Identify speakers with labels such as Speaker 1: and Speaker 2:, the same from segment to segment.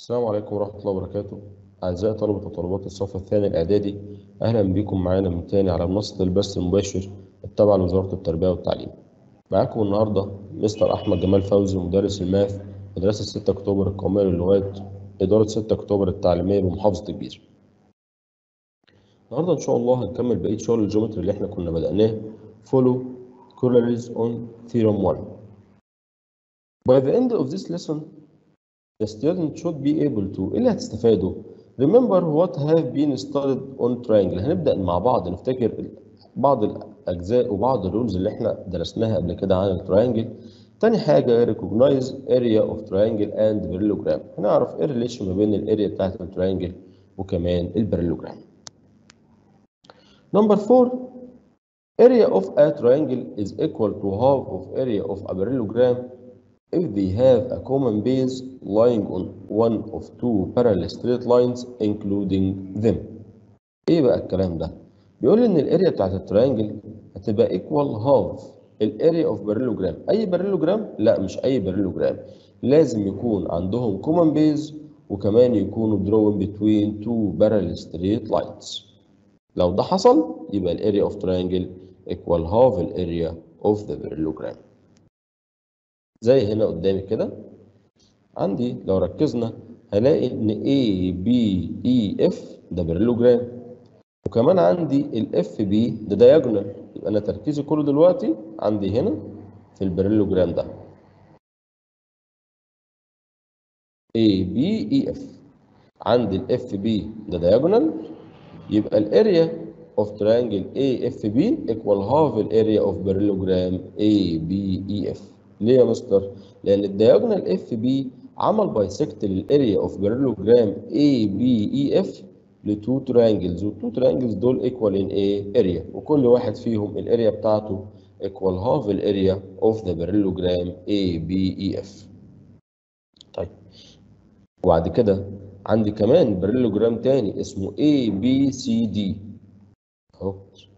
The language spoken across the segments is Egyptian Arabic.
Speaker 1: السلام عليكم ورحمة الله وبركاته أعزائي طلبة وطالبات الصف الثاني الإعدادي أهلا بكم معانا من تاني على منصة البث المباشر التابعة لوزارة التربية والتعليم معاكم النهاردة مستر أحمد جمال فوزي مدرس الماث مدرسة 6 أكتوبر القومية للغات إدارة 6 أكتوبر التعليمية بمحافظة الجيزة النهاردة إن شاء الله هنكمل بقية شغل الجيومتري اللي إحنا كنا بدأناه follow corollaries on theorem 1 By the end of this lesson the student should be able to إيه اللي هتستفادوا remember what have been studied on triangle هنبدأ مع بعض نفتكر بعض الأجزاء وبعض الرولز اللي احنا درسناها قبل كده عن التراينجل تاني حاجة recognize area of triangle and parallelogram هنعرف ايه الريليشن ما بين الاريا بتاعت التراينجل وكمان البارالوجرام Number four area of a triangle is equal to half of area of a parallelogram if they have a common base lying on one of two parallel straight lines including them. ايه بقى الكلام ده؟ بيقول ان الاريا بتاعت التراينجل هتبقى equal half الاريا اوف بارالوجرام، اي بارالوجرام؟ لا مش اي بارالوجرام، لازم يكون عندهم common base وكمان يكونوا drawn between two parallel straight lines. لو ده حصل يبقى الاريا اوف تراينجل equal half الاريا اوف ذا parallelogram. زي هنا قدامي كده عندي لو ركزنا هلاقي ان A B E F ده بارالوجرام وكمان عندي ال F B ده دايجونال يبقى انا تركيزي كله دلوقتي عندي هنا في البارالوجرام ده A B E F عندي ال F B ده دايجونال يبقى الاريا of triangle AFB equal half الاريا of parallelogram ABEF ليه يا مستر؟ لأن الدياجونال اف بي عمل بايسكت للاريا اوف بارالوجرام اي بي اي اف لتو تريانجلز والتو تريانجلز دول ايكوال ان ايه اريا وكل واحد فيهم الاريا بتاعته ايكوال هاف الاريا اوف ذا بارالوجرام اي بي اي اف طيب وبعد كده عندي كمان بارالوجرام تاني اسمه اي بي سي دي اهو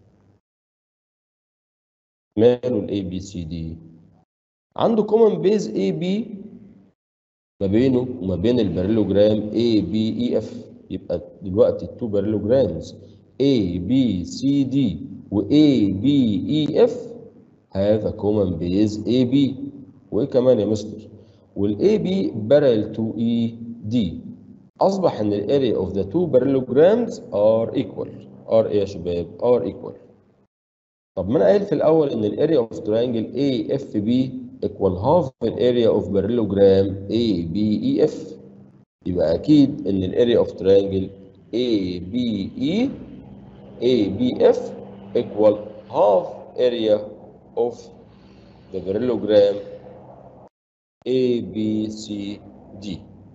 Speaker 1: ماله الاي بي سي دي عنده كومن بيز اي بي ما بينه وما بين البارالوجرام اي بي اي اف يبقى دلوقتي التو بارالوجرامز اي بي سي دي و اي بي اي اف هاف ا كومن بيز اي بي وايه كمان يا مستر والاي بي بارل تو اي دي اصبح ان الاريا اوف ذا تو بارالوجرامز ار ايكوال ار ايه يا شباب ار ايكوال طب ما انا قايل في الاول ان الاريا اوف تريانجل اي اف بي equal half الاريا اوف parallelogram ABEF يبقى اكيد ان الاريا اوف triangle ABE ABF equal half area of the parallelogram ABCD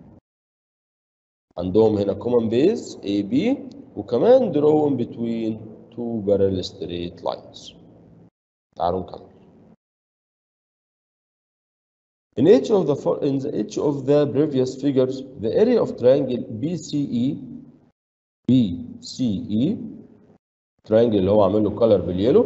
Speaker 1: عندهم هنا common base AB وكمان drawn between two parallel straight lines تعالوا نكمل In each of the in each of the previous figures, the area of triangle BCE BCE triangle اللي هو عامل له color باليلو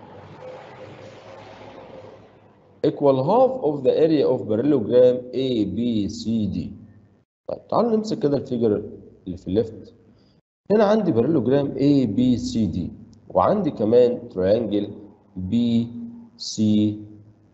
Speaker 1: equal half of the area of parallelogram ABCD. طيب تعالوا نمسك كده الفيجر اللي في الليفت. هنا عندي parallelogram ABCD وعندي كمان triangle BCE.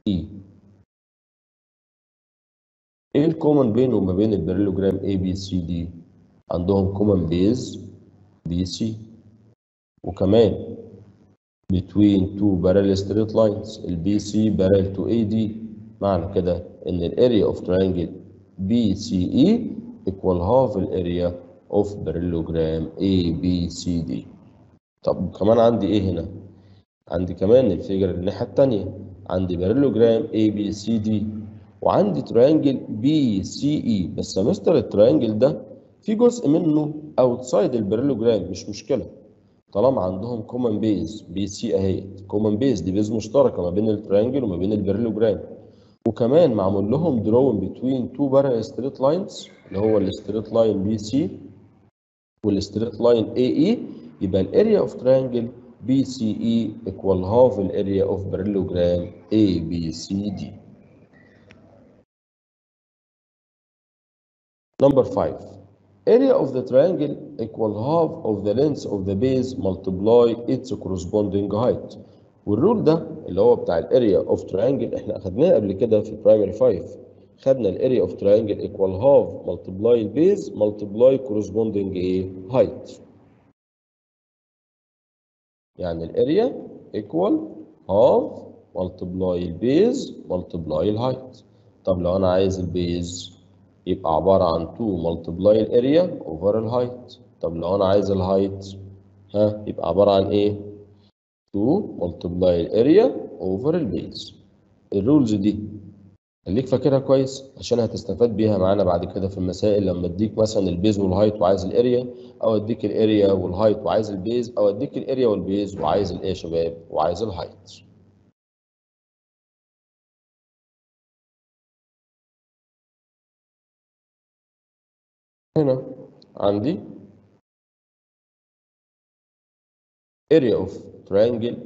Speaker 1: ايه الكومن بينه وما بين البارالوجرام A B C D عندهم كومن بيز B C وكمان between two parallel straight lines ال B C parallel to A D معنى كده ان الاريا اوف triangle B C E equal half الاريا اوف parallelogram A B C D طب كمان عندي ايه هنا عندي كمان الفيجر الناحيه الثانيه عندي بارالوجرام A B C D وعندي تريانجل بي سي اي بس يا مستر التريانجل ده في جزء منه اوتسايد البارالوجرام مش مشكله طالما عندهم كومن بيز بي سي اهي كومن بيز دي بيز مشتركه ما بين التريانجل وما بين البارالوجرام وكمان معمول لهم درون بتوين تو بارل ستريت لاينز اللي هو الستريت لاين بي سي والستريت لاين اي اي يبقى الاريا اوف تريانجل بي سي اي ايكوال هاف الاريا اوف بارالوجرام اي بي سي دي Number 5 area of the triangle equal half of the length of the base multiply its corresponding height والرول ده اللي هو بتاع الاريا اوف تراينجل احنا اخدناه قبل كده في برايمري 5 خدنا الاريا اوف تراينجل ايكوال هاف ملتبلاي البيز ملتبلاي كورسبوندنج ايه هايت يعني الاريا ايكوال هاف ملتبلاي البيز ملتبلاي الهايت طب لو انا عايز البيز يبقى عبارة عن 2 ملتبلاي الاريا اوفر الهايت طب لو انا عايز الهايت ها يبقى عبارة عن ايه 2 ملتبلاي الاريا اوفر البيز الرولز دي خليك فاكرها كويس عشان هتستفاد بيها معانا بعد كده في المسائل لما اديك مثلا البيز والهايت وعايز الاريا او اديك الاريا والهايت وعايز البيز او اديك الاريا والبيز وعايز الايه يا شباب وعايز الهايت هنا عندي area of triangle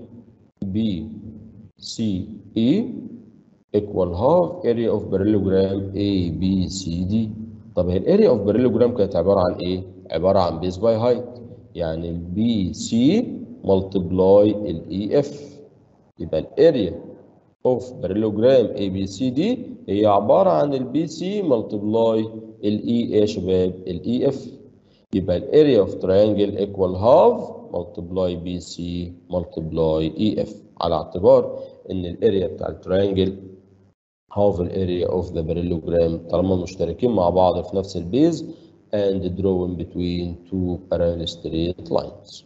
Speaker 1: BCE equal half area of parallelogram ABCD طب هي الاريا اوف parallelogram كانت عبارة عن ايه؟ عبارة عن base by height يعني ال BC multiply ال EF يبقى الاريا اوف parallelogram ABCD هي عبارة عن ال BC multiply ال E ايه يا شباب؟ ال EF يبقى الاريا اوف triangle equal half multiply BC multiply EF على اعتبار ان الاريا بتاع التريانجل half الاريا of the parallelogram طالما مشتركين مع بعض في نفس البيز and drawing between two parallel straight lines.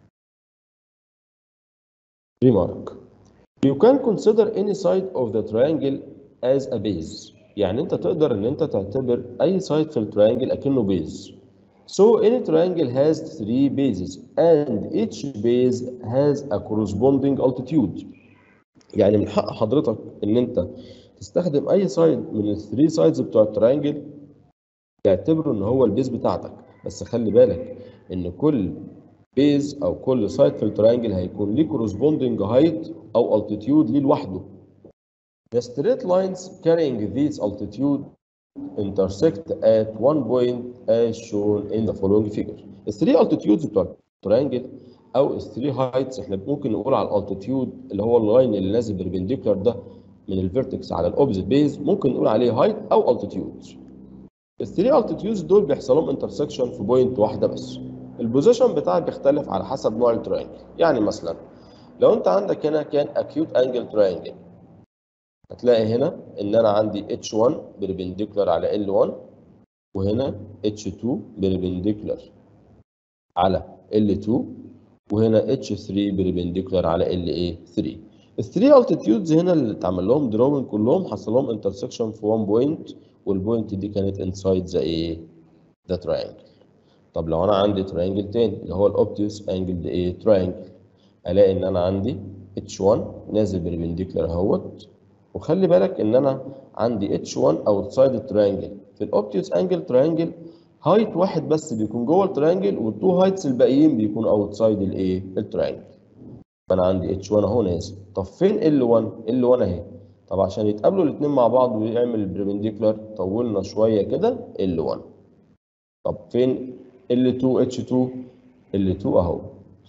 Speaker 1: Remark You can consider any side of the triangle as a base يعني انت تقدر ان انت تعتبر اي سايد في التريانجل اكنه بيز So any triangle has three bases and each base has a corresponding altitude. يعني من حق حضرتك ان انت تستخدم اي سايد من الثري سايدز بتوع التريانجل تعتبره ان هو البيز بتاعتك بس خلي بالك ان كل بيز او كل سايد في التريانجل هيكون ليه corresponding height او altitude ليه لوحده. The straight lines carrying these altitude intersect at one point as shown in the following figure. الثري altitudes بتوع التريانجل او الثري هايتس احنا ممكن نقول على الالتيتيود اللي هو اللاين اللي نازل بربنديكولار ده من الفيرتكس على الاوبزيت بيز ممكن نقول عليه هايت او التيتيود. الثري التيتيودز دول بيحصل لهم انترسكشن في بوينت واحده بس. البوزيشن بتاعك بيختلف على حسب نوع التريانجل، يعني مثلا لو انت عندك هنا كان اكيوت انجل تريانجل هتلاقي هنا ان انا عندي H1 بربنديكولار على L1 وهنا H2 بربنديكولار على L2 وهنا H3 بربنديكولار على LA3 الثري التيتيودز هنا اللي اتعمل لهم دروينج كلهم حصل لهم انترسكشن في 1 بوينت والبوينت دي كانت انسايد ذا ايه ذا تراينجل طب لو انا عندي تراينجل تاني اللي هو الاوبتيوس انجل ايه تراينجل الاقي ان انا عندي H1 نازل بربنديكولار اهوت وخلي بالك ان انا عندي H1 اوتسايد التريانجل في الاوبتيوس انجل تريانجل هايت واحد بس بيكون جوه التريانجل والتو هايتس الباقيين بيكونوا اوتسايد الايه التريانجل فانا عندي H1 اهو نازل طب فين L1 L1 اهي طب عشان يتقابلوا الاثنين مع بعض ويعمل البربنديكولار طولنا شويه كده L1 طب فين L2 H2 L2 اهو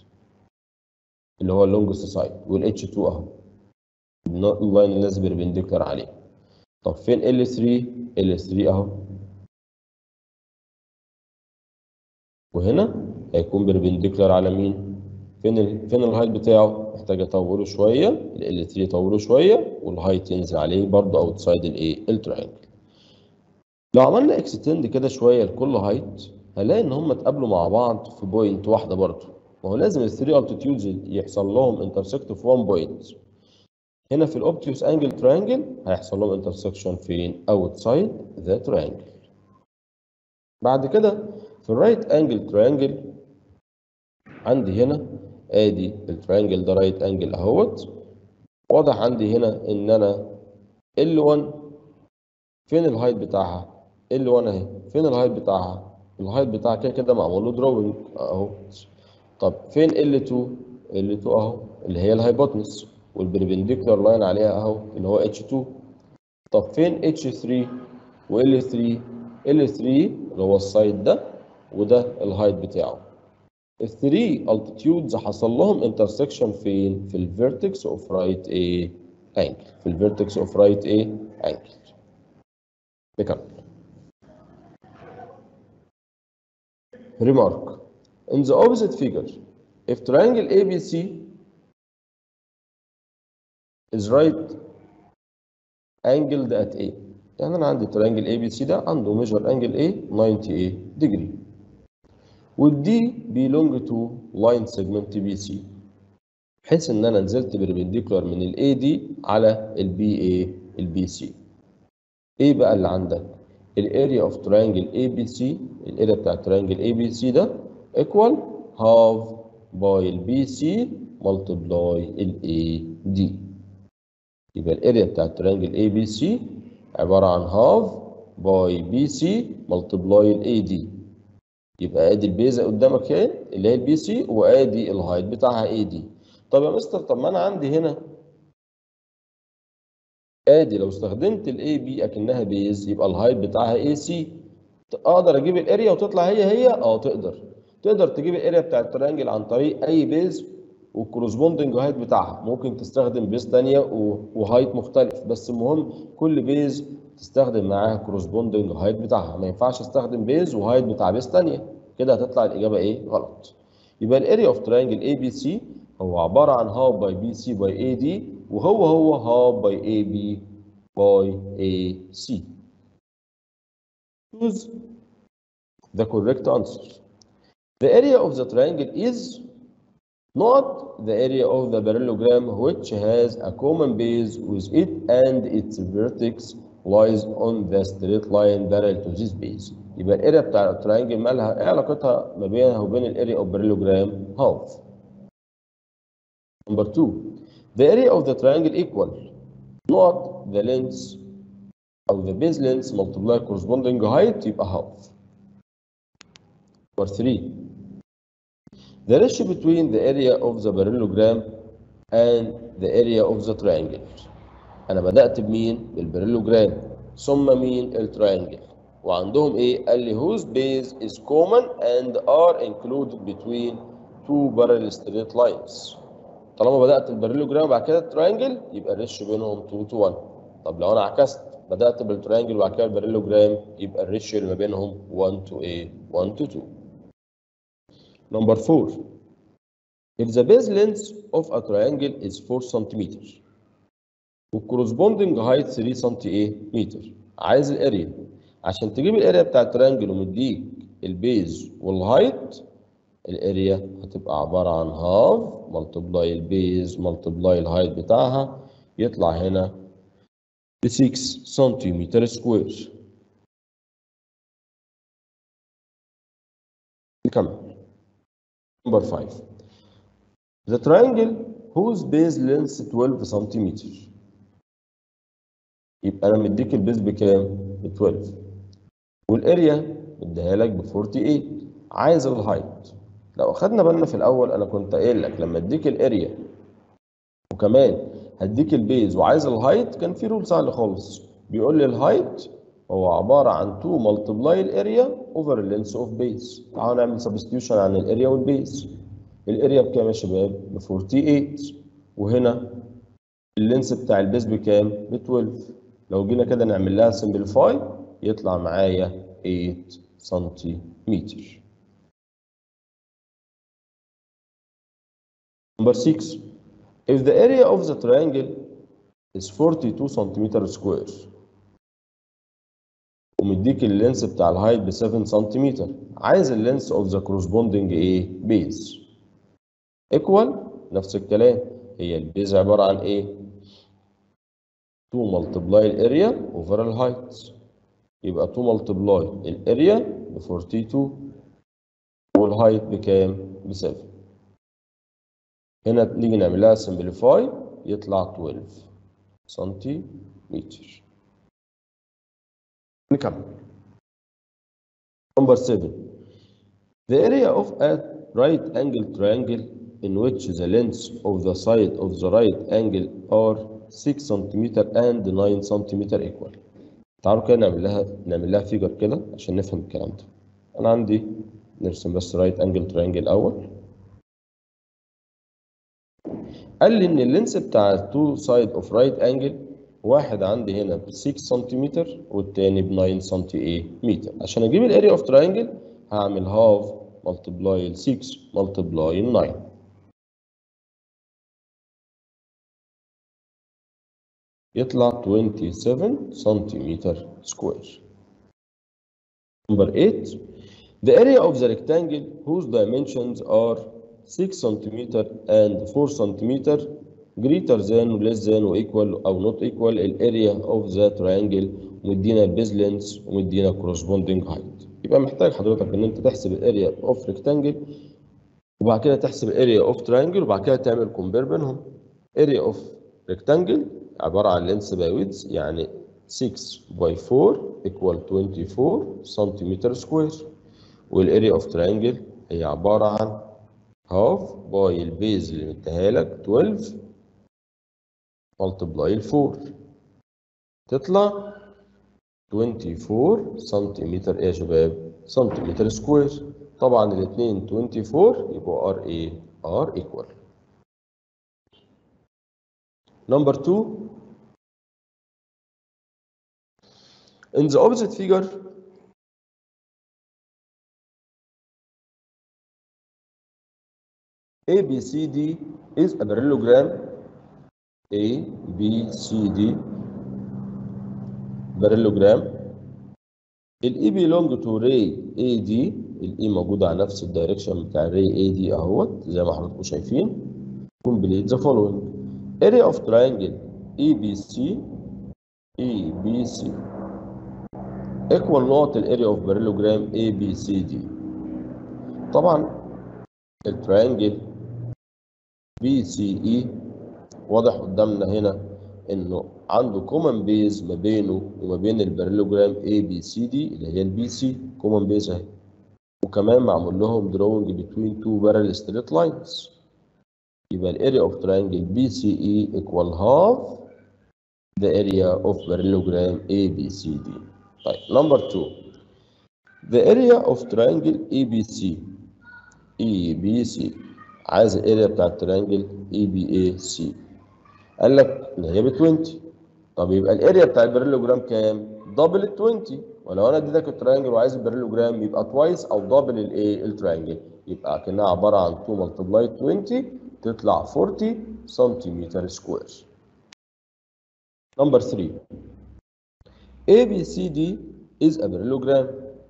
Speaker 1: اللي هو اللونجست سايد والH2 اهو اللاين اللي لازم بربنديكولار عليه طب فين L3 L3 اهو وهنا هيكون بربنديكولار على مين فين ال... فين الهايت بتاعه محتاج اطوله شويه ال L3 اطوله شويه والهايت ينزل عليه برضه اوتسايد الايه التريانجل لو عملنا اكستند كده شويه لكل هايت هنلاقي ان هم اتقابلوا مع بعض في بوينت واحده برضه وهو لازم الثري التيتيودز يحصل لهم انترسكت في 1 بوينت هنا في الاوبتيوس انجل تريانجل هيحصل لهم انترسكشن فين اوتسايد ذا تريانجل بعد كده في الرايت انجل تريانجل عندي هنا ادي التريانجل ده رايت انجل اهوت واضح عندي هنا ان انا L1 فين الهايت بتاعها L1 اهي فين الهايت بتاعها الهايت بتاعها كده كده معمول له دروينج اهو طب فين L2 L2 اهو اللي هي الهايبوتنس والبربنديكولار لاين عليها اهو اللي هو H2 طب فين H3 و L3 L3 اللي هو السايد ده وده الهايت بتاعه الثري altitudes حصل لهم intersection فين في الفيرتكس اوف رايت ايه انجل في الفيرتكس اوف رايت ايه انجل نكمل remark in the opposite figure if triangle ABC is right angled at A يعني انا عندي triangle ABC ده عنده measure angle A 90 degree والدي belong to line segment BC بحيث ان انا نزلت بربنديكولار من الاي دي على البي اي البي سي ايه بقى اللي عندك الاريا اوف تريانجل اي بي سي الاريا بتاع تريانجل اي بي سي ده ايكوال هاف باي البي سي ملتبلاي الاي دي يبقى الاريا بتاع تريانجل اي بي سي عباره عن هاف باي بي سي ملتبلاي الاي دي يبقى ادي البيزا قدامك اهي اللي هي البي سي وادي الهايت بتاعها اي دي طب يا مستر طب ما انا عندي هنا ادي لو استخدمت الاي بي اكنها بيز يبقى الهايت بتاعها اي سي اقدر اجيب الاريا وتطلع هي هي اه تقدر تقدر تجيب الاريا بتاع التريانجل عن طريق اي بيز والكورسبوندنج هايت بتاعها ممكن تستخدم بيز ثانيه وهايت مختلف بس المهم كل بيز تستخدم معاها كورسبوندنج هايت بتاعها ما ينفعش استخدم بيز وهايت بتاع بيز ثانيه كده هتطلع الاجابه ايه غلط يبقى الاريا اوف تريانجل اي بي سي هو عباره عن هاف باي بي سي باي اي دي وهو هو هاف باي اي بي باي اي سي choose the correct answer the area of the triangle is not the area of the parallelogram which has a common base with it and its vertex lies on the straight line parallel to this base يبقى الاريا بتاع التراينجل مالها ايه علاقتها ما بينها وبين الاريا اوف parallelogram half Number two, the area of the triangle equal not the length of the base length multiply corresponding height يبقى half. Number three, the ratio between the area of the parallelogram and the area of the triangle. أنا بدأت بمين؟ بالبارالوجرام ثم مين؟ التراينجل. وعندهم إيه؟ قال لي whose base is common and are included between two parallel straight lines. طالما بدات البارالوجرام وبعد كده التراينجل يبقى الريشيو بينهم 2 تو 1 طب لو انا عكست بدات بالتراينجل وبعد كده البارالوجرام يبقى الريشيو اللي ما بينهم 1 تو A 1 تو 2 نمبر 4 if the base length of a triangle is 4 cm والcorresponding height 3 cm عايز الاريا عشان تجيب الاريا بتاع التراينجل ومديك البيز والهايت الاريا هتبقى عبارة عن هاف ملتبلاي البيز ملتبلاي الهايت بتاعها يطلع هنا ب 6 سنتيمتر سكوير نكمل نمبر 5 The triangle whose base length 12 سنتيمتر يبقى انا مديك البيز بكام؟ ب 12 والاريا مديها لك ب 48 عايز الهايت لو اخدنا بالنا في الاول انا كنت قايل لك لما اديك الاريا وكمان هديك البيز وعايز الهايت كان في رول سهل خالص بيقول لي الهايت هو عباره عن 2 ملتبلاي الاريا اوفر اللينس اوف بيز تعالوا نعمل سبستيوشن عن الاريا والبيز الاريا بكام يا شباب ب 48 وهنا اللينس بتاع البيز بكام ب 12 لو جينا كده نعمل لها سمبليفاي يطلع معايا 8 سنتيمتر Number six, if the area of the triangle is 42 centimeter square ومديك اللينس بتاع الهايت ب 7 سنتيمتر عايز اللينس اوف ذا كورسبوندنج ايه؟ بيز. ايكوال نفس الكلام هي البيز عباره عن ايه؟ 2 ملتبلاي الاريا اوفر الهايت يبقى 2 ملتبلاي الاريا ب 42 والهايت بكام؟ ب 7 هنا نيجي نعمل لها سمبليفاي يطلع 12 سنتيمتر نكمل نمبر 7 The area of a right angle triangle in which the lengths of the side of the right angle are 6 cm and 9 cm equal تعالوا كده نعمل لها نعمل لها فيجر كده عشان نفهم الكلام ده انا عندي نرسم بس رايت انجل ترينجل الاول قال لي ان اللينس بتاع التو سايد اوف رايت انجل واحد عندي هنا ب 6 سنتيمتر والتاني ب 9 سنتيمتر عشان اجيب الاريا اوف تراينجل هعمل هاف ملتبلاي ال 6 ملتبلاي ال 9 يطلع 27 سنتيمتر سكوير Number 8 The area of the rectangle whose dimensions are 6 centimeter and 4 centimeter greater than or less than or equal أو not equal الاريا of the triangle ومدينا البيز لينس ومدينا corresponding height يبقى محتاج حضرتك ان انت تحسب الاريا اوف rectangle وبعد كده تحسب الاريا اوف تراينجل وبعد كده تعمل كومبير بينهم اريا اوف ريكتانجل عباره عن لينس باي ويدز يعني 6 باي 4 equal 24 سنتيمتر سكوير والاريا اوف تراينجل هي عباره عن هاف باي البيز اللي مديها لك 12 ملتبلاي 4 تطلع 24 سنتيمتر ايه يا شباب؟ سنتيمتر سكوير طبعا الاثنين 24 يبقوا ار ايه؟ ار ايكوال نمبر 2 In the opposite figure ABCD is a parallelogram A B C D parallelogram الاي belong to ray AD الاي موجوده على نفس الدايركشن بتاع الري AD اهوت زي ما حضراتكم شايفين complete the following area of triangle ABC ABC equal نقط الاريا اوف parallelogram ABCD طبعا التراينجل BCE واضح قدامنا هنا انه عنده كومن بيز ما بينه وما بين البارالوجرام A B C D اللي هي البي سي كومن بيز اهي وكمان معمول لهم drawing between two parallel straight lines يبقى الاريا اوف تراينجل BCE equal half the area of parallelogram ABCD طيب number two the area of triangle ABC ABC عايز الاريا بتاع التريانجل EBAC قال لك ان هي ب 20 طب يبقى الاريا بتاع البارالوجرام كام؟ دبل ال 20 ولو انا اديتك التريانجل وعايز البارالوجرام يبقى توايس او دبل الايه؟ التريانجل يبقى كانها عباره عن 2 ملتبلاي 20 تطلع 40 سنتيمتر سكوير. نمبر 3 ABCD is a parallelogram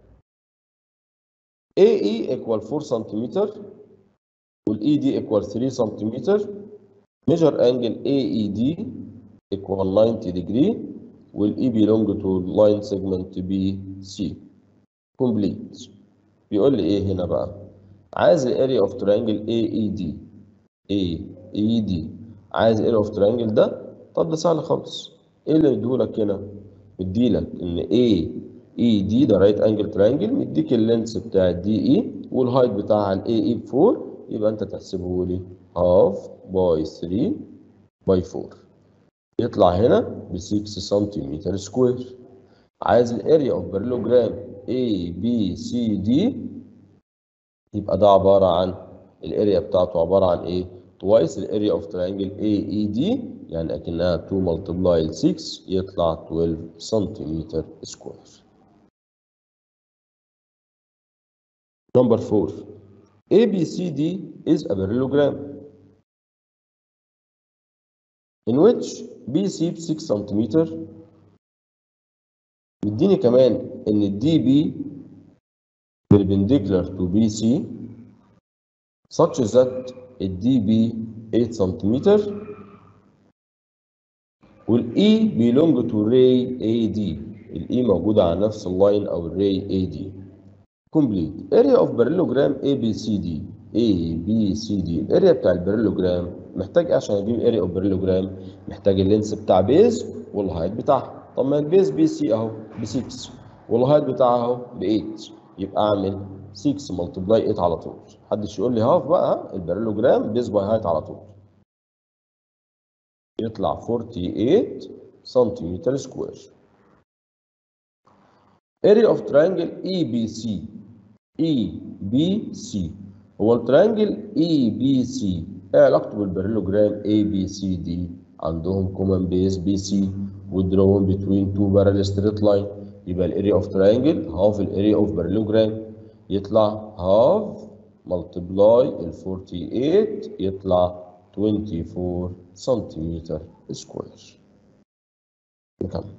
Speaker 1: AE equal 4 سنتيمتر والED equal 3 سنتيمتر measure angle AED equal 90 degree will E belong to line segment BC complete بيقول لي ايه هنا بقى عايز الاريا اوف تريانجل AED AED عايز الاريا اوف تريانجل ده طب ده سهل خالص ايه اللي مديهولك هنا مديلك ان AED ده رايت انجل تريانجل مديك اللينس بتاع الدي اي والهايت بتاعها الاي اي ب 4 يبقى انت تحسبه لي هاف باي 3 باي 4 يطلع هنا ب 6 سنتيمتر سكوير عايز الاريا اوف بارلوجرام اي بي سي دي يبقى ده عباره عن الاريا بتاعته عباره عن ايه؟ توايس الاريا اوف تريانجل اي اي دي يعني اكنها 2 ملتبلاي 6 يطلع 12 سنتيمتر سكوير. Number 4 ABCD is a parallelogram in which BC ب 6 سنتيمتر مديني كمان ان الدي بي perpendicular to BC such that الدي بي 8 سنتيمتر والاي belong to ray AD الاي موجودة على نفس اللاين او الراي AD complete area of parallelogram ABCD ABCD الاريا بتاع البارالوجرام محتاج ايه عشان اجيب اريا اوف بارالوجرام محتاج اللينس بتاع بيز والهايت بتاعها طب ما البيز بي سي اهو ب 6 والهايت بتاعها اهو ب 8 يبقى اعمل 6 ملتبلاي 8 على طول محدش يقول لي هاف بقى البارالوجرام بيز باي هايت على طول يطلع 48 سنتيمتر سكوير area of triangle ABC ABC هو التريانجل ABC ايه علاقته بالبارالوجرام ABCD عندهم common base BC withdrawn between two parallel straight line يبقى الاريا اوف تريانجل هاف الاريا اوف بارالوجرام يطلع هاف ملتبلاي ال 48 يطلع 24 سنتيمتر سكوير نكمل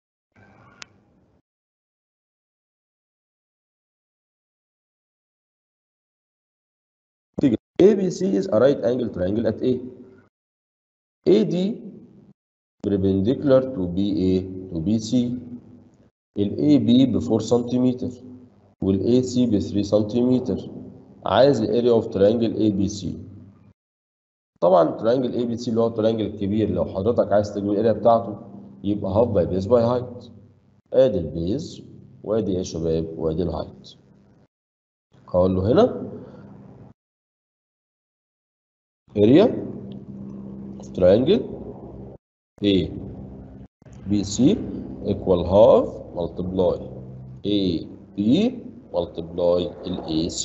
Speaker 1: ABC is a right angle triangle at A. AD perpendicular to BA to BC. ال AB ب 4 سنتيمتر وال AC ب 3 سنتيمتر. عايز الاريا اوف تريانجل ABC. طبعا تريانجل ABC اللي هو التريانجل الكبير لو حضرتك عايز تجيب الاريا بتاعته يبقى هاف باي بيز باي هايت. ادي البيز وادي ايه يا شباب وادي الهايت. هقول له هنا area of triangle A BC equal half multiply AB multiply ال AC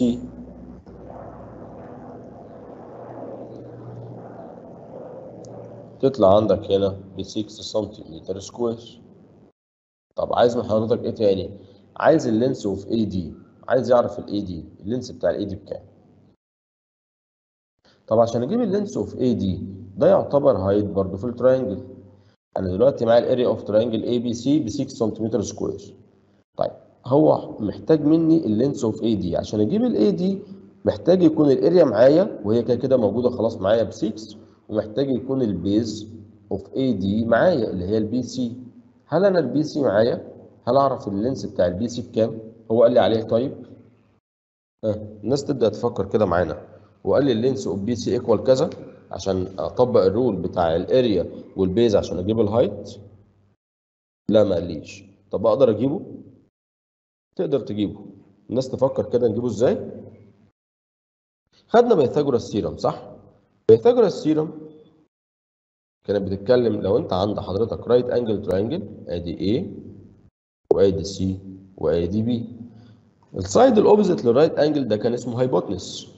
Speaker 1: تطلع عندك هنا ب 6 سنتيمتر سكوير طب عايز من حضرتك ايه تاني؟ عايز اللينس اوف اي دي عايز يعرف الاي دي اللينس بتاع الاي دي بكام؟ طب عشان اجيب اللينس اوف اي دي ده يعتبر هايت برضه في التراينجل انا دلوقتي معايا الاريا اوف تراينجل اي بي سي ب 6 سنتيمتر سكوير طيب هو محتاج مني اللينس اوف اي دي عشان اجيب الاي دي محتاج يكون الاريا معايا وهي كده كده موجوده خلاص معايا ب 6 ومحتاج يكون البيز اوف اي دي معايا اللي هي البي سي هل انا البي سي معايا هل اعرف اللينس بتاع البي سي بكام هو قال لي عليه طيب ها الناس تبدا تفكر كده معانا وقال لي اللينس اوف بي سي ايكوال كذا عشان اطبق الرول بتاع الاريا والبيز عشان اجيب الهايت لا ما قاليش طب اقدر اجيبه تقدر تجيبه الناس تفكر كده نجيبه ازاي خدنا بيثاغورس ثيرم صح بيثاغورس ثيرم كانت بتتكلم لو انت عند حضرتك رايت انجل تراينجل ادي A وادي C وادي B السايد الاوبزيت للرايت انجل ده كان اسمه هايبوتنس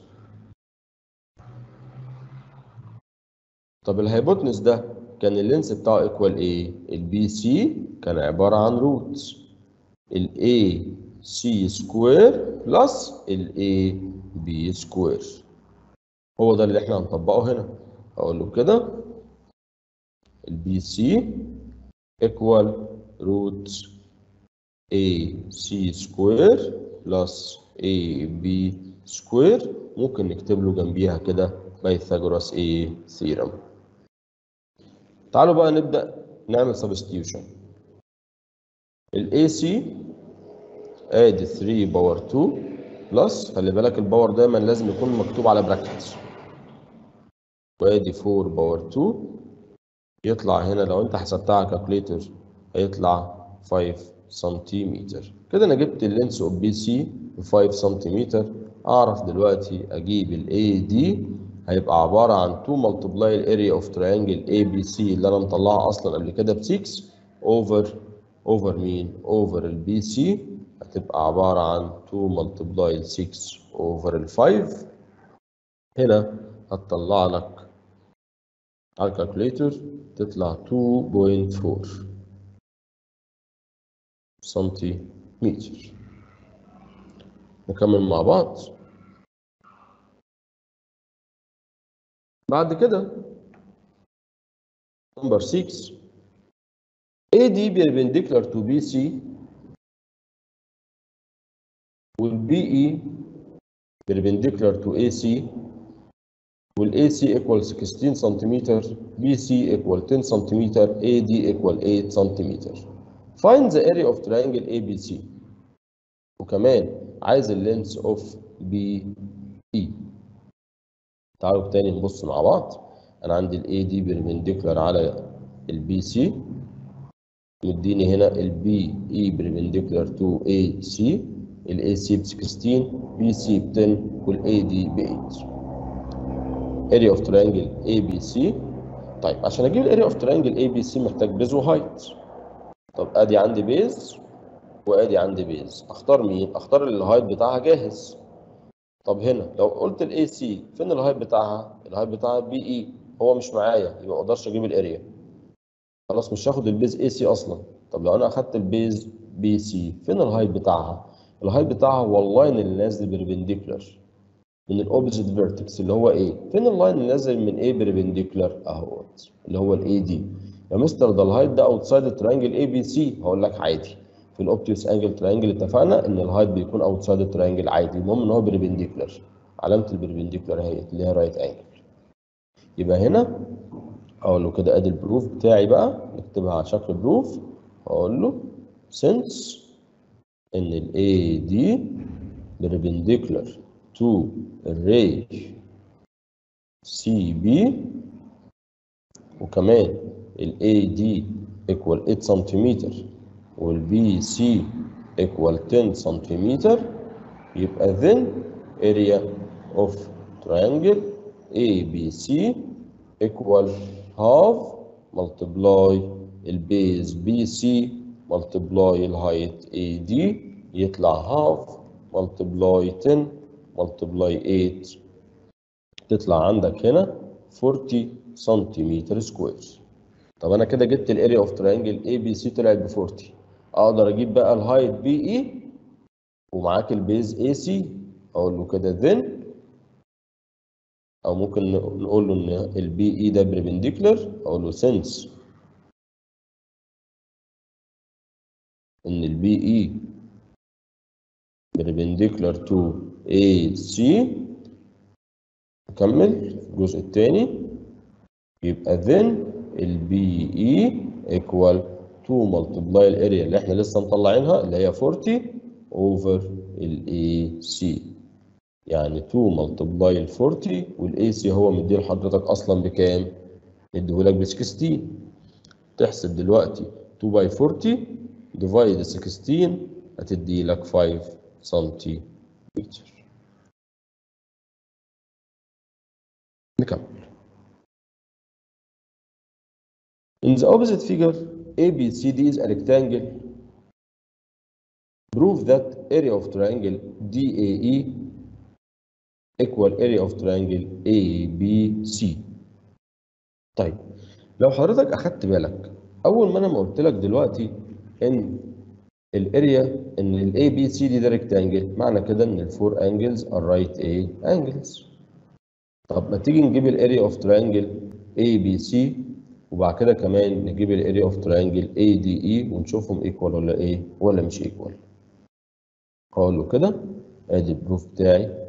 Speaker 1: طب الهايبوتنس ده كان اللينس بتاعه ايكوال ايه البي سي كان عباره عن روت الاي سي سكوير بلس الاي بي سكوير هو ده اللي احنا هنطبقه هنا اقول له كده البي سي ايكوال روت اي سي سكوير بلس اي بي سكوير ممكن نكتب له جنبيها كده بايثاغورس ايه ثيرم تعالوا بقى نبدا نعمل سبستيوشن الاي سي ادي 3 باور 2 بلس خلي بالك الباور دايما لازم يكون مكتوب على براكتس وادي 4 باور 2 يطلع هنا لو انت حسبتها على كالكوليتر هيطلع 5 سنتيمتر كده انا جبت اللينس اوف بي سي ب 5 سنتيمتر اعرف دلوقتي اجيب الاي دي هيبقى عباره عن 2 ملتبلاي الاريا اوف تريانجل اي بي سي اللي انا مطلعها اصلا قبل كده ب 6 اوفر اوفر مين اوفر البي سي هتبقى عباره عن 2 ملتبلاي 6 اوفر ال 5 هنا هتطلع لك على الكالكوليتر تطلع 2.4 سنتيمتر نكمل مع بعض بعد كده نمبر 6 AD perpendicular to BC والBE perpendicular to AC والAC equal 16 سنتيمتر BC equal 10 سنتيمتر AD equal 8 سنتيمتر Find the area of triangle ABC وكمان عايز اللينس اوف بي اي تعالوا تاني نبص مع بعض انا عندي الاي دي بربنديكولار على البي سي مديني هنا البي اي بربنديكولار تو اي سي الاي سي ب 16 بي سي ب 10 والاي دي ب 8 اريا اوف تريانجل اي بي سي طيب عشان اجيب الاريا اوف تريانجل اي بي سي محتاج بيز وهايت طب ادي عندي بيز وادي عندي بيز اختار مين اختار اللي الهايت بتاعها جاهز طب هنا لو قلت الاي سي فين الهايت بتاعها الهايت بتاعها بي اي هو مش معايا يبقى ما اقدرش اجيب الاريا خلاص مش هاخد البيز اي سي اصلا طب لو انا اخدت البيز بي سي فين الهايت بتاعها الهايت بتاعها هو اللاين اللي نازل بربنديكولار من الاوبجكت فيرتكس اللي هو ايه فين اللاين اللي نازل من ايه بربنديكولار اهوت اللي هو الاي دي يا مستر ده الهايت ده اوتسايد الترينجل اي بي سي هقول لك عادي في الاوبتيوس انجل ترينجل اتفقنا ان الهايت بيكون اوتسايد الترينجل عادي المهم ان هو بربنديكولار علامه البربنديكولار اهي اللي هي رايت انجل يبقى هنا اقول له كده ادي البروف بتاعي بقى نكتبها على شكل بروف اقول له since ان ال AD perpendicular to الري CB وكمان ال AD equal 8 سنتيمتر وال BC equal 10 سنتيمتر يبقى then area of triangle ABC equal half multiply البيز BC multiply الهايت AD يطلع half multiply 10 multiply 8 تطلع عندك هنا 40 سنتيمتر سكوير طب انا كده جبت الاريا اوف ترينجل اي بي سي طلعت ب 40 اقدر اجيب بقى الهايت بي اي ومعاك البيز اي سي اقول له كده then او ممكن نقول له ان البي اي ده بربنديكولار اقول له since ان البي اي perpendicular to AC نكمل الجزء الثاني يبقى then البي اي equal 2 multiply الاريا اللي احنا لسه مطلعينها اللي هي 40 over الاي سي يعني 2 multiply ال 40 والاي سي هو مديه لحضرتك اصلا بكام؟ مديهولك ب 16 تحسب دلوقتي 2 باي 40 ديفايد 16 هتدي لك 5 سنتيمتر نكمل In the opposite figure, ABCD is a rectangle. Prove that area of triangle DAE equal area of triangle ABC. طيب لو حضرتك أخدت بالك أول ما أنا ما قلت لك دلوقتي إن الاريا إن ال ABCD ده rectangle معنى كده إن الفور angles are right A angles. طب ما تيجي نجيب الاريا اوف تريانجل ABC وبعد كده كمان نجيب الاريا اوف تريانجل ADE ونشوفهم ايكوال ولا ايه ولا مش ايكوال اقول له كده ادي البروف بتاعي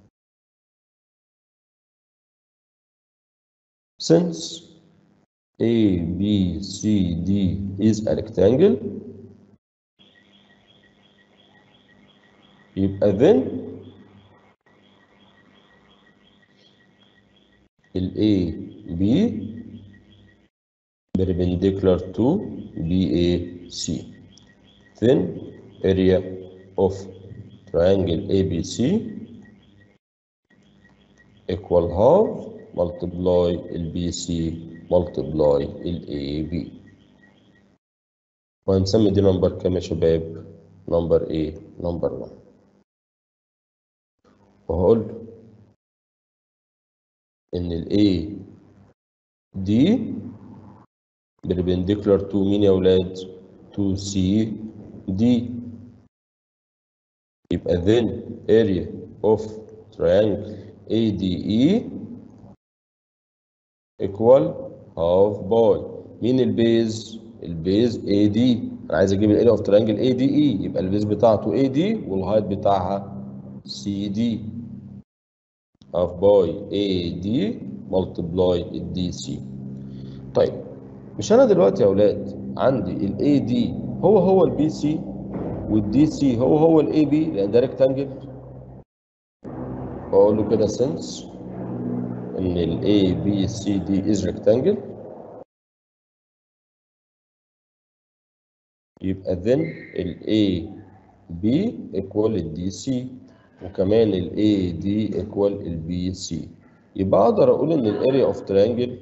Speaker 1: since ABCD is a rectangle يبقى then ال AB perpendicular to BAC. Then area of triangle ABC equal half multiply ال BC multiply ال AB. وهنسمي دي نمبر كام يا شباب؟ نمبر ايه؟ نمبر 1. وهقول له ان ال A دي perpendicular to مين يا ولاد؟ to C D يبقى then area of triangle ADE equal half by مين البيز؟ البيز AD انا عايز اجيب الاريا اوف تريانجل ADE يبقى البيز بتاعته AD والهايت بتاعها CD half by AD multiply الدي سي طيب مش انا دلوقتي يا اولاد عندي الاي دي هو هو البي سي والدي سي هو هو الاي بي لان ده ريكتانجل واقول له كده سنس ان الاي بي سي دي از ريكتانجل يبقى then الاي بي ايكوال الدي سي وكمان الاي دي ايكوال البي سي يبقى اقدر اقول ان الاريا اوف تريانجل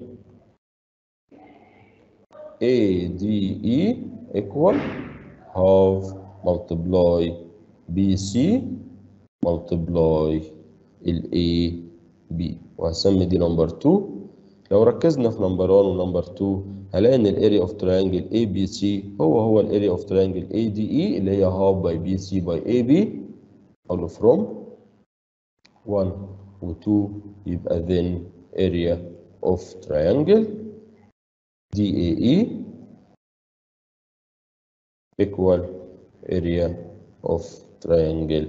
Speaker 1: ADE equal half multiply BC multiply ال AB وهسمي دي نمبر 2 لو ركزنا في نمبر 1 ونمبر 2 هلاقي ان الاريا اوف تريانجل اي بي سي هو هو الاريا اوف تريانجل اي دي اي اللي هي هاف باي بي سي باي اي بي اقول له فروم 1 و 2 يبقى then area of triangle DAE equal area of triangle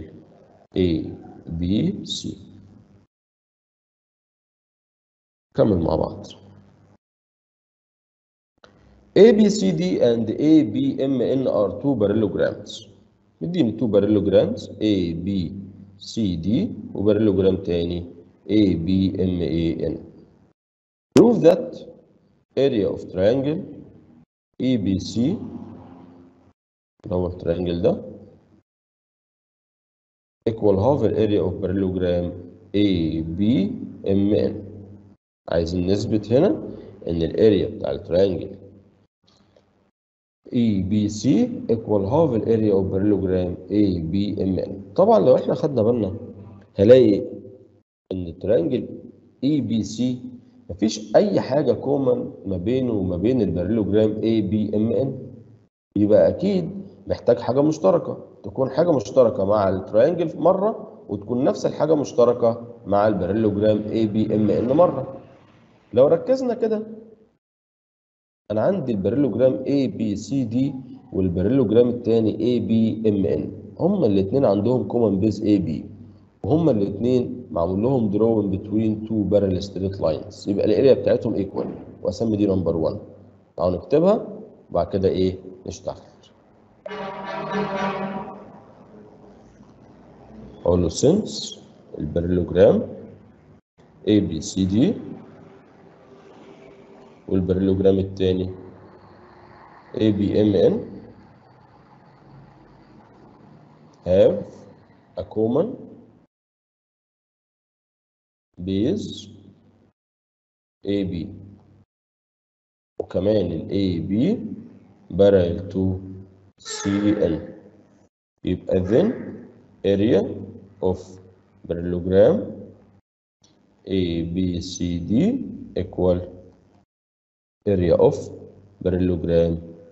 Speaker 1: ABC كمل مع بعض ABCD and ABMN are two parallelograms مديني two parallelograms ABCD وبارالوجرام تاني ABMAN prove that area of triangle ABC اللي هو التريانجل ده equal half the area of parallelogram ABMN عايزين نثبت هنا ان الاريا بتاع التريانجل ABC equal half the area of parallelogram ABMN طبعا لو احنا خدنا بالنا هلاقي ان التريانجل ABC مفيش اي حاجه كومن ما بينه وما بين البارالوجرام ABMN يبقى اكيد محتاج حاجه مشتركه تكون حاجه مشتركه مع التريانجل مره وتكون نفس الحاجه مشتركه مع البارالوجرام ABMN مره لو ركزنا كده انا عندي البارالوجرام ABCD والبارالوجرام الثاني ABMN هما الاثنين عندهم كومن بيز AB وهما الاثنين معمول لهم دروين بتوين تو بارل ستريت لاينز يبقى الاريا بتاعتهم ايكوال واسمي دي نمبر 1 تعالوا نكتبها وبعد كده ايه نشتغل اقول له سنس البارالوجرام A B C D والبارالوجرام الثاني A B M N have a common base AB وكمان ال AB parallel to CN يبقى then area of parallelogram ABCD equal area of parallelogram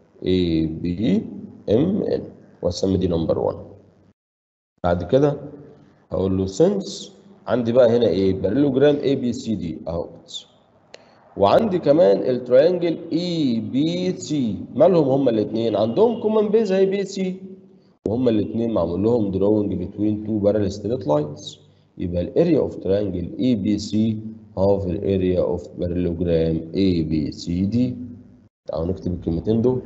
Speaker 1: ABMN واسمي دي نمبر 1 بعد كده هقول له since عندي بقى هنا ايه بارالوجرام اي بي سي دي اهو وعندي كمان التريانجل اي بي سي مالهم هما الاثنين عندهم كومن بيز اي بي سي وهما الاثنين معمول لهم دروينج بتوين تو بارل ستريت لاينز يبقى الاريا اوف تريانجل اي بي سي هاف الاريا اوف بارالوجرام اي بي سي دي تعالوا نكتب الكلمتين دول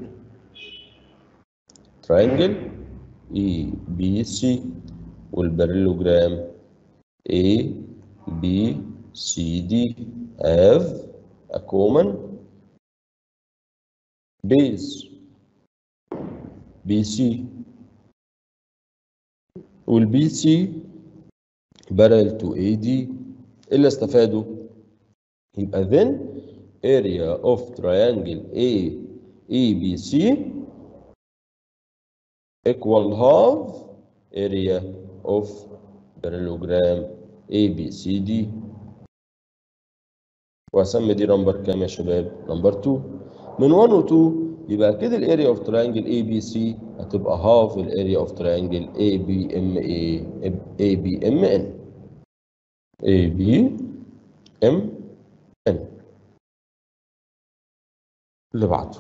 Speaker 1: تريانجل اي بي سي والبارالوجرام A, B, C, D have a common base BC والBC parallel to AD اللي استفادوا يبقى then area of triangle A ABC equal half area of parallelogram ABCD واسمي دي نمبر كام يا شباب؟ نمبر 2 من 1 و 2 يبقى كده الاريا اوف تراينجل اي بي سي هتبقى هاف الاريا اوف تراينجل اي بي ام اي اي بي ام ان اي بي ام ان اللي بعده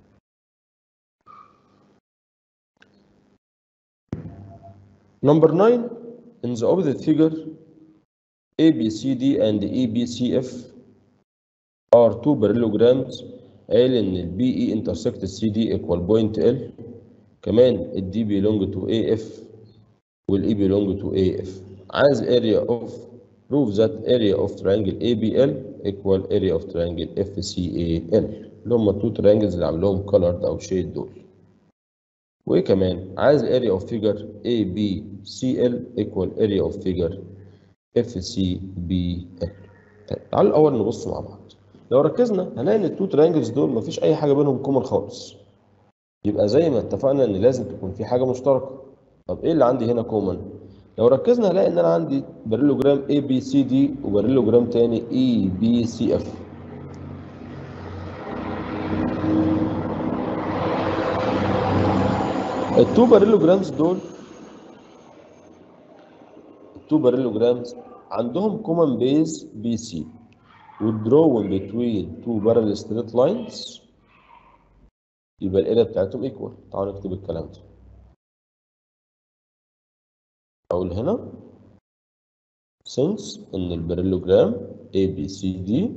Speaker 1: نمبر 9 in the opposite figure ABCD and EBCF are two parallelograms قال ان ال BE intersect ال CD equal point L كمان ال D belong to AF وال E belong to AF عايز area of prove that area of triangle ABL equal area of triangle FCAL اللي هم التو triangles اللي عاملهم colored او shade دول وايه كمان عايز area of figure ABCL equal area of figure FCBL طيب تعالوا الاول نبص مع بعض لو ركزنا هنلاقي ان التو تريانجلز دول مفيش اي حاجه بينهم كومن خالص يبقى زي ما اتفقنا ان لازم تكون في حاجه مشتركه طب ايه اللي عندي هنا كومن لو ركزنا هنلاقي ان انا عندي باريلوجرام اي بي سي دي وباريلوجرام تاني اي بي سي اف التو باريلوجرامز دول التو باريلوجرامز عندهم كومن بيز بي سي والدروين بتوين تو بارل ستريت لاينز يبقى الاريا بتاعتهم ايكوال تعالوا نكتب الكلام ده اقول هنا since ان الباريلوجرام A B C D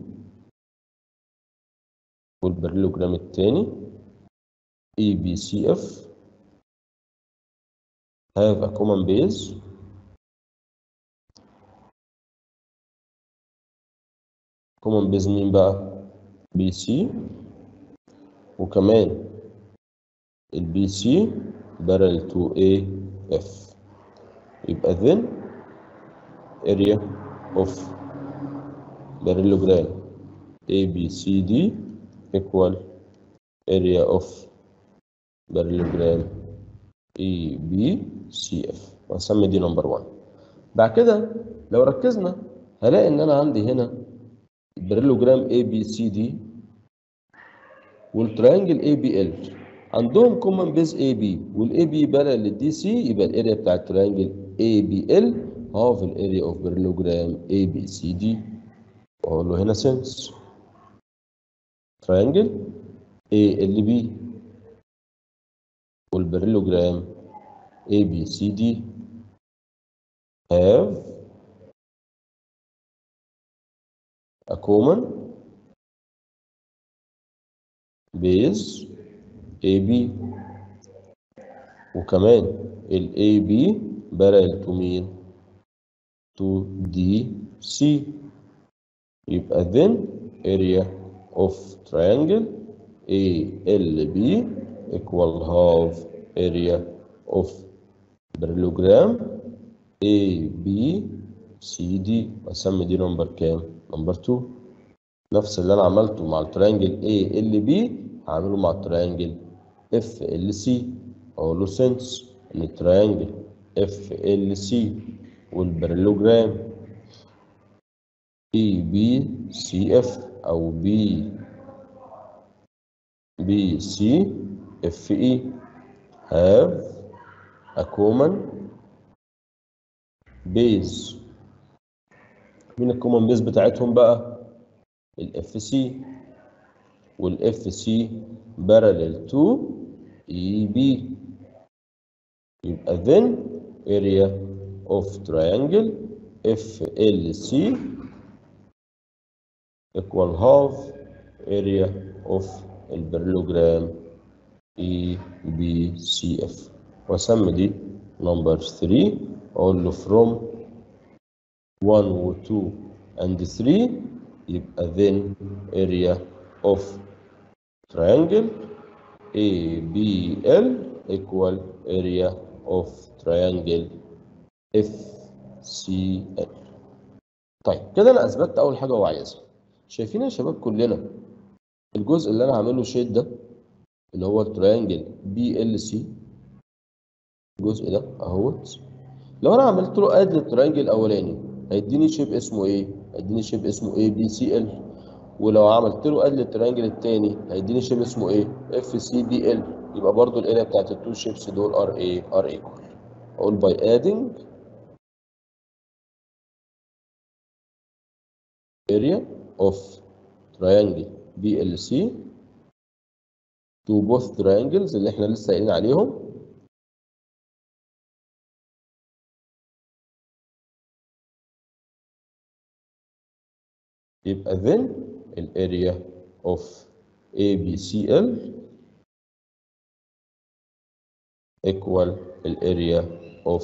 Speaker 1: والباريلوجرام التاني A B C F have a common base common base مين بقى بي سي وكمان البي سي parallel to A F يبقى then area of parallelogram ABCD equal area of parallelogram ABCF وهنسمي دي نمبر 1 بعد كده لو ركزنا هلاقي ان انا عندي هنا البارالوجرام ABCD والتريانجل ABL عندهم كومن بيز AB والاي بي بارل للدي سي يبقى الاريا بتاع التريانجل ABL هاف الاريا اوف بارالوجرام ABCD واقول له هنا سنس تريانجل ALB والبارالوجرام ABCD have a common base AB وكمان ال AB parallel to مين؟ to DC يبقى then area of triangle ALB equal half area of parallelogram ABCD واسمي دي نمبر كام؟ نمبر 2 نفس اللي انا عملته مع التريانجل ALB هعمله مع التريانجل FLC اقول له سنس ان التريانجل FLC والبارالوجرام EBCF او B BCFE have a common base مين الكومن بيز بتاعتهم بقى الاف سي والاف سي parallel to EB يبقى then area of triangle FLC equal half area of البارالوجرام EBCF واسمي دي نمبر 3 اقول له from 1 و 2 and 3 يبقى then area of triangle ABL equal area of triangle FCL طيب كده انا اثبتت اول حاجه هو عايزها شايفين يا شباب كلنا الجزء اللي انا عامله شيد ده اللي هو التريانجل بي ال سي الجزء ده اهوت لو انا عملت له اد للتريانجل الاولاني هيديني شيب اسمه ايه هيديني شيب اسمه اي بي سي ال ولو عملت له اد للتريانجل الثاني هيديني شيب اسمه ايه اف سي بي ال يبقى برضو الاريا بتاعت التو شيبس دول ار ايه ار ايكوال اقول باي ادنج area of triangle BLC to both triangles اللي احنا لسه قايلين عليهم يبقى then الاريا of ABCL equal الاريا of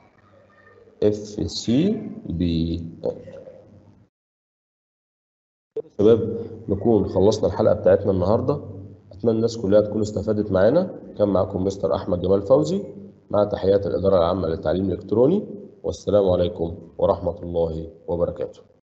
Speaker 1: FCBL شباب نكون خلصنا الحلقة بتاعتنا النهاردة أتمنى الناس كلها تكون استفادت معانا كان معاكم مستر أحمد جمال فوزي مع تحيات الإدارة العامة للتعليم الإلكتروني والسلام عليكم ورحمة الله وبركاته